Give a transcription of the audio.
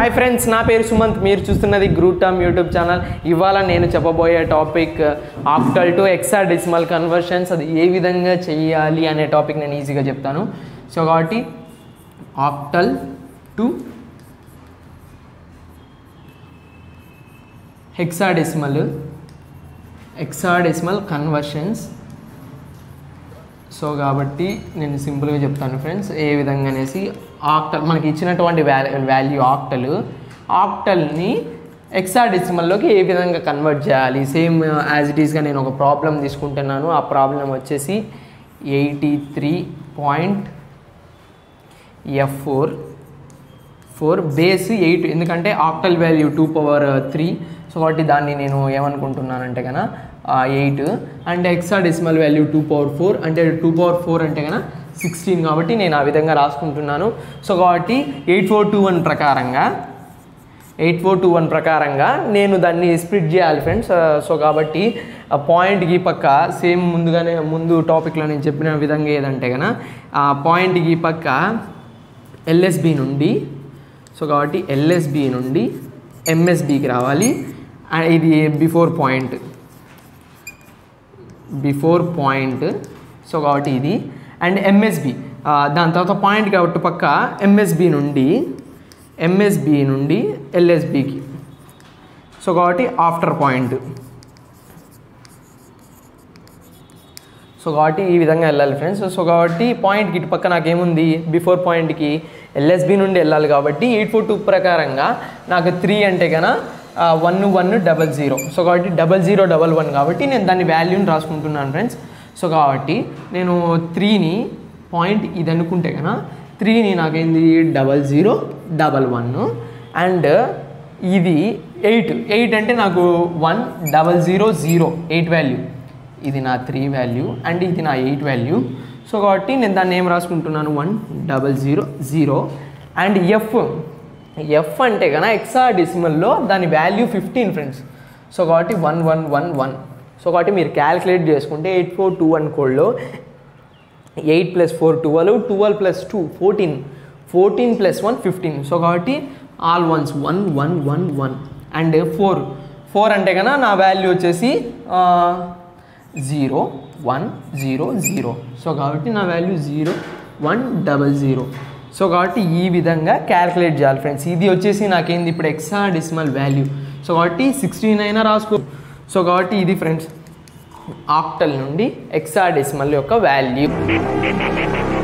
hi friends నా పేరు సుమంత్ మీరు చూస్తున్నది గ్రూటమ్ యూట్యూబ్ ఛానల్ ఇవాళ నేను చెప్పబోయే topic octal to hexadecimal conversions అది ఏ విధంగా చేయాలి అనే టాపిక్ నేను ఈజీగా చెప్తాను సో కాబట్టి octal to hexadecimal hexadecimal conversions so కాబట్టి నేను సింపుల్గా చెప్తాను ఫ్రెండ్స్ ఏ విధంగా అనేసి ఆక్టల్ మనకి ఇచ్చినటువంటి వ్యా వాల్యూ ఆక్టల్ ఆక్టల్ని ఎక్సాడెసిమల్లోకి ఏ విధంగా కన్వర్ట్ చేయాలి సేమ్ యాజ్ ఇట్ ఈస్గా నేను ఒక ప్రాబ్లం తీసుకుంటున్నాను ఆ ప్రాబ్లం వచ్చేసి eighty three point F four four base eight ఎందుకంటే octal value two power three so కాబట్టి దాన్ని నేను ఏమనుకుంటున్నానంటే కనుక eight and hexadecimal value two power four అంటే టూ పవర్ ఫోర్ అంటే కనుక సిక్స్టీన్ కాబట్టి నేను ఆ విధంగా రాసుకుంటున్నాను సో కాబట్టి ఎయిట్ ఫోర్ టూ వన్ ప్రకారంగా ఎయిట్ ఫోర్ టూ వన్ ప్రకారంగా నేను దాన్ని స్ప్లిట్ చేయాలి ఫ్రెండ్స్ సో కాబట్టి ఆ పాయింట్కి పక్క సేమ్ ముందుగానే ముందు టాపిక్లో నేను చెప్పిన విధంగా ఏదంటే కనుక ఆ పాయింట్కి పక్క ఎల్ఎస్బి నుండి సో కాబట్టి ఎల్ఎస్బి నుండి ఎంఎస్బికి రావాలి ఆ, ఇది before point before point so కాబట్టి ఇది అండ్ ఎంఎస్బి దాని తర్వాత పాయింట్ కాబట్టి పక్క ఎంఎస్బి నుండి ఎంఎస్బి నుండి ఎల్ఎస్బికి సో కాబట్టి ఆఫ్టర్ పాయింట్ సో కాబట్టి ఈ విధంగా వెళ్ళాలి ఫ్రెండ్స్ సో కాబట్టి పాయింట్కి ఇటు పక్క నాకేముంది బిఫోర్ పాయింట్కి ఎల్ఎస్బి నుండి వెళ్ళాలి కాబట్టి ఎయిట్ ఫోర్ టూ ప్రకారంగా నాకు త్రీ అంటే కన్నా one one double zero so కాబట్టి డబల్ జీరో డబల్ వన్ కాబట్టి నేను దాని వాల్యూని రాసుకుంటున్నాను ఫ్రెండ్స్ సో కాబట్టి నేను త్రీని పాయింట్ ఇది అనుకుంటే కన్నా త్రీని నాకేంది double zero double one and ఇది ఎయిట్ ఎయిట్ అంటే నాకు one double zero zero eight value ఇది నా త్రీ వాల్యూ అండ్ ఇది నా ఎయిట్ వాల్యూ సో కాబట్టి నేను దాన్ని ఏం రాసుకుంటున్నాను one double zero zero and F F అంటే కనుక ఎక్సా డెసిమల్లో దాని వాల్యూ ఫిఫ్టీన్ ఫ్రెండ్స్ సో కాబట్టి one one one one so కాబట్టి మీరు క్యాలిక్యులేట్ చేసుకుంటే ఎయిట్ ఫోర్ టూ వన్ కోడ్లో eight plus four twelve twelve plus two fourteen fourteen plus one fifteen so కాబట్టి all ones one one one one and four four అంటే కన్నా నా value వచ్చేసి zero one zero zero so కాబట్టి నా value zero one double zero so కాబట్టి ఈ విధంగా క్యాలిక్యులేట్ చేయాలి ఫ్రెండ్స్ ఇది వచ్చేసి నాకేంది ఇప్పుడు ఎక్సా డెసిమల్ వాల్యూ సో కాబట్టి సిక్స్టీన్ అయినా రాసుకో సో కాబట్టి ఇది ఫ్రెండ్స్ ఆక్టల్ నుండి ఎక్సా డెసిమల్ యొక్క వాల్యూ